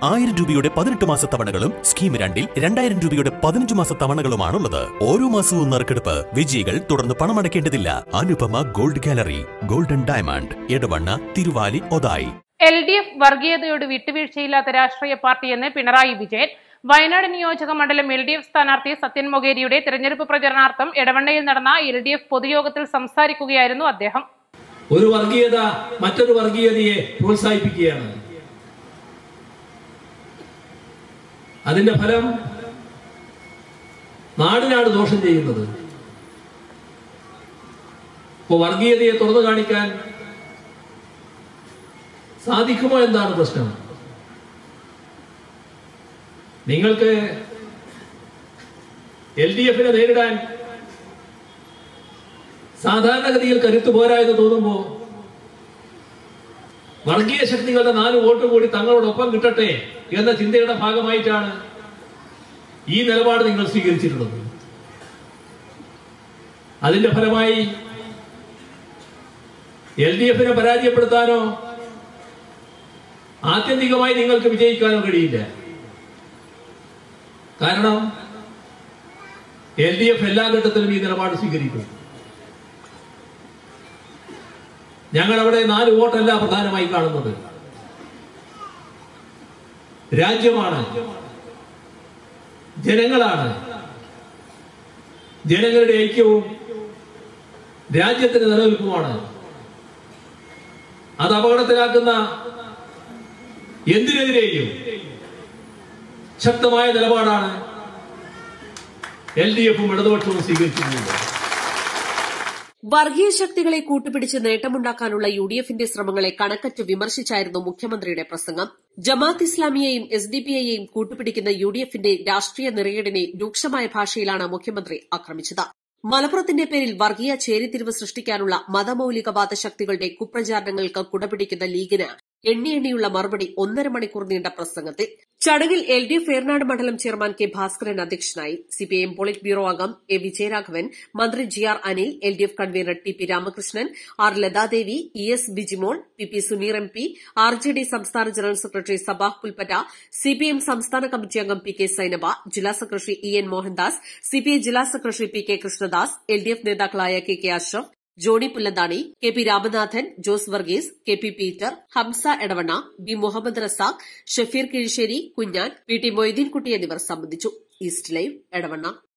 ആയിരം രൂപയുടെ പതിനെട്ട് മാസ തവണകളും സ്കീം രണ്ടിൽ രണ്ടായിരം രൂപയുടെ പതിനഞ്ച് മാസ തവണകളുമാണുള്ളത് ഓരോ മാസവും നറുക്കെടുപ്പ് വിജയികൾ തുടർന്ന് പണമടയ്ക്കേണ്ടതില്ല Anupama gold gallery golden diamond Edavanna Thiruvali Othayi L D F വർഗീയതയോട് വിട്ടുവീഴ്ചയില്ലാത്ത രാഷ്ട്രീയ പാർട്ടിയെന്ന് പിണറായി വിജയൻ വയനാട് നിയോജക മണ്ഡലം എൽ ഡി എഫ് സ്ഥാനാർത്ഥി സത്യൻ മൊകേരിയുടെ തെരഞ്ഞെടുപ്പ് പ്രചരണാർത്ഥം എടവണ്ണയിൽ നടന്ന എൽ ഡി എഫ് പൊതുയോഗത്തിൽ സംസാരിക്കുകയായിരുന്നു അദ്ദേഹം ഒരു വർഗീയത മറ്റൊരു വർഗീയതയെ പ്രോത്സാഹിപ്പിക്കുകയാണ് അതിന്റെ ഫലം നാടിനാണ് ദോഷം ചെയ്യുന്നത് ഇപ്പൊ വർഗീയതയെ തുറന്നു കാണിക്കാൻ സാധിക്കുമോ എന്താണ് പ്രശ്നം നിങ്ങൾക്ക് എൽ ഡി എഫിനെ നേരിടാൻ സാധാരണഗതിയിൽ കരുത്ത് പോരാ എന്ന് തോന്നുമ്പോ വർഗീയ ശക്തികളുടെ നാല് വോട്ട് കൂടി തങ്ങളോടൊപ്പം കിട്ടട്ടെ എന്ന ചിന്തയുടെ ഭാഗമായിട്ടാണ് ഈ നിലപാട് നിങ്ങൾ സ്വീകരിച്ചിട്ടുള്ളത് അതിന്റെ ഫലമായി എൽ ഡി എഫിനെ പരാജയപ്പെടുത്താനോ ആത്യന്തികമായി നിങ്ങൾക്ക് വിജയിക്കാനോ കഴിയില്ല കാരണം എൽ ഡി എഫ് എല്ലാ ഘട്ടത്തിലും ഈ നിലപാട് സ്വീകരിക്കും ഞങ്ങൾ അവിടെ നാല് വോട്ടല്ല പ്രധാനമായി കാണുന്നത് രാജ്യമാണ് ജനങ്ങളാണ് ജനങ്ങളുടെ ഐക്യവും രാജ്യത്തിന്റെ നിലനിൽപ്പുമാണ് അത് അപകടത്തിലാക്കുന്ന എന്തിനെതിരെയും ശക്തമായ നിലപാടാണ് എൽ ഡി എഫും ഇടതുപക്ഷവും സ്വീകരിച്ചിട്ടുള്ളത് വർഗീയ ശക്തികളെ കൂട്ടുപിടിച്ച് നേട്ടമുണ്ടാക്കാനുള്ള യു ഡി എഫിന്റെ ശ്രമങ്ങളെ കണക്കറ്റ് വിമർശിച്ചായിരുന്നു മുഖ്യമന്ത്രിയുടെ പ്രസംഗം ജമാഅത്ത് ഇസ്ലാമിയെയും എസ് ഡി പി ഐയെയും കൂട്ടുപിടിക്കുന്ന യു ഡി എഫിന്റെ രാഷ്ട്രീയ നിറയേടിനെ രൂക്ഷമായ ഭാഷയിലാണ് മുഖ്യമന്ത്രി ആക്രമിച്ചത് മലപ്പുറത്തിന്റെ പേരിൽ വർഗീയ ചേരിതിരിവ് സൃഷ്ടിക്കാനുള്ള മതമൌലികവാദ ശക്തികളുടെ കുപ്രചാരണങ്ങൾക്ക് കുടപിടിക്കുന്ന ലീഗിന് എണ്ണി എണ്ണിയുള്ള മറുപടി ഒന്നര മണിക്കൂർ നീണ്ട പ്രസംഗത്തിൽ ചടങ്ങിൽ എൽ ഡി എഫ് ഏറനാട് മണ്ഡലം ചെയർമാൻ കെ ഭാസ്കരൻ അധ്യക്ഷനായി സിപിഐഎം പോളിറ്റ് ബ്യൂറോ അംഗം എ വിജയരാഘവൻ മന്ത്രി G R Anil L D F convener T P Ramakrishnan R Lathadevi E S Bijimol P P Suneer M P R J D സംസ്ഥാന general secretary Sabah Pulpatta CPM സംസ്ഥാന കമ്മിറ്റി അംഗം P K Zainaba ജില്ലാ secretary E N Mohandas CPI ജില്ലാ secretary P K Krishnadas L D F നേതാക്കളായ K K Ashraf Johny Pullanthani K P Ramanathan Jose Varghese K P Peter Hamza Edavanna B Muhammad Razak Shafeer Kizhissery Kunjan P T Moideenkutty എന്നിവർ സംബന്ധിച്ചു east live Edavanna